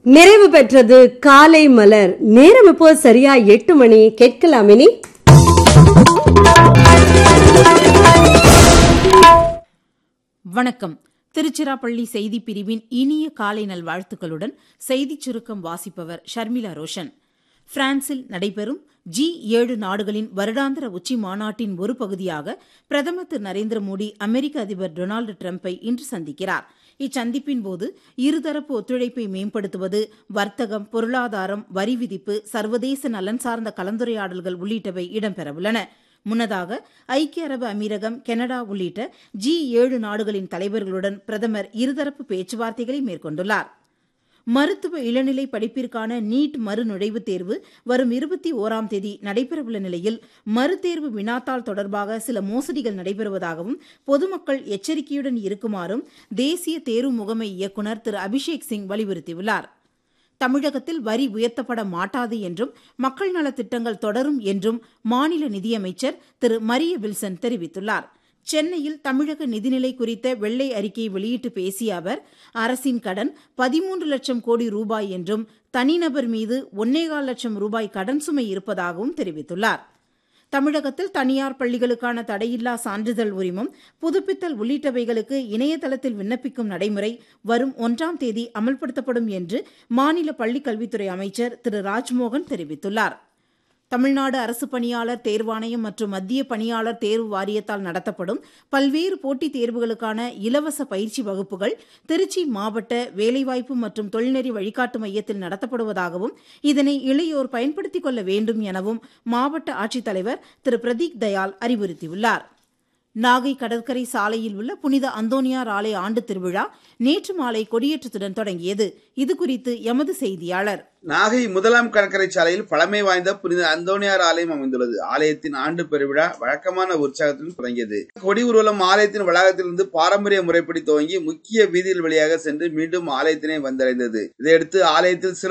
நிறைவு பெற்றது காலை மலர் நேரம் இப்போ சரியா எட்டு மணி கேட்கலாம் இனி வணக்கம் திருச்சிராப்பள்ளி செய்தி பிரிவின் இனிய காலை நல்வாழ்த்துக்களுடன் செய்திச் சுருக்கம் வாசிப்பவர் ஷர்மிளா ரோஷன் பிரான்சில் நடைபெறும் ஜி ஏழு நாடுகளின் வருடாந்திர உச்சி மாநாட்டின் ஒரு பகுதியாக பிரதமர் திரு நரேந்திர மோடி அமெரிக்க அதிபர் டொனால்டு டிரம்பை இன்று சந்திக்கிறார் இச்சந்திப்பின் போது இருதரப்பு ஒத்துழைப்பை மேம்படுத்துவது வர்த்தகம் பொருளாதாரம் வரி விதிப்பு சர்வதேச நலன் சார்ந்த கலந்துரையாடல்கள் உள்ளிட்டவை இடம்பெறவுள்ளன முன்னதாக ஐக்கிய அரபு அமீரகம் கனடா உள்ளிட்ட ஜி ஏழு நாடுகளின் தலைவர்களுடன் பிரதமர் இருதரப்பு பேச்சுவார்த்தைகளை மேற்கொண்டுள்ளார் மருத்துவ இளநிலை படிப்பிற்கான நீட் மறுநுழைவுத் தேர்வு வரும் இருபத்தி ஓராம் தேதி நடைபெறவுள்ள நிலையில் மறுதேர்வு வினாத்தாள் தொடர்பாக சில மோசடிகள் நடைபெறுவதாகவும் பொதுமக்கள் எச்சரிக்கையுடன் இருக்குமாறும் தேசிய தேர்வு முகமை இயக்குநர் திரு அபிஷேக் சிங் வலியுறுத்தியுள்ளார் தமிழகத்தில் வரி உயர்த்தப்பட மாட்டாது என்றும் மக்கள் நலத் திட்டங்கள் தொடரும் என்றும் மாநில நிதியமைச்சர் திரு மரிய வில்சன் தெரிவித்துள்ளார் சென்னையில் தமிழக நிதிநிலை குறித்த வெள்ளை அறிக்கையை வெளியிட்டு பேசிய அவர் அரசின் கடன் பதிமூன்று லட்சம் கோடி ரூபாய் என்றும் தனிநபர் மீது ஒன்னேகால் லட்சம் ரூபாய் கடன் சுமை இருப்பதாகவும் தெரிவித்துள்ளார் தமிழகத்தில் தனியார் பள்ளிகளுக்கான தடையில்லா சான்றிதழ் உரிமம் புதுப்பித்தல் உள்ளிட்டவைகளுக்கு இணையதளத்தில் விண்ணப்பிக்கும் நடைமுறை வரும் ஒன்றாம் தேதி அமல்படுத்தப்படும் என்று மாநில பள்ளிக்கல்வித்துறை அமைச்சர் திரு ராஜ்மோகன் தெரிவித்துள்ளார் தமிழ்நாடு அரசு பணியாளர் தேர்வாணையம் மற்றும் மத்திய பணியாளர் தேர்வு வாரியத்தால் நடத்தப்படும் பல்வேறு போட்டித் தேர்வுகளுக்கான இலவச பயிற்சி வகுப்புகள் திருச்சி மாவட்ட வேலைவாய்ப்பு மற்றும் தொழில்நெறி வழிகாட்டு மையத்தில் நடத்தப்படுவதாகவும் இதனை இளையோர் பயன்படுத்திக் கொள்ள வேண்டும் எனவும் மாவட்ட ஆட்சித்தலைவர் திரு பிரதீக் தயாள் அறிவுறுத்தியுள்ளார் நாகை கடற்கரை சாலையில் உள்ள புனித அந்தோனியார் ஆலய ஆண்டு திருவிழா நேற்று மாலை கொடியேற்றத்துடன் தொடங்கியது இதுகுறித்து எமது செய்தியாளர் நாகை முதலாம் கடற்கரை சாலையில் பழமை வாய்ந்த புனித அந்தோனியார் ஆலயம் அமைந்துள்ளது ஆலயத்தின் ஆண்டு பெருவிழா வழக்கமான உற்சாகத்துடன் தொடங்கியது கொடி ஊர்வலம் ஆலயத்தின் வளாகத்திலிருந்து பாரம்பரிய முறைப்படி துவங்கி முக்கிய வீதிகள் வழியாக சென்று மீண்டும் ஆலயத்தினை வந்தடைந்தது இதையடுத்து ஆலயத்தில் சிறப்பு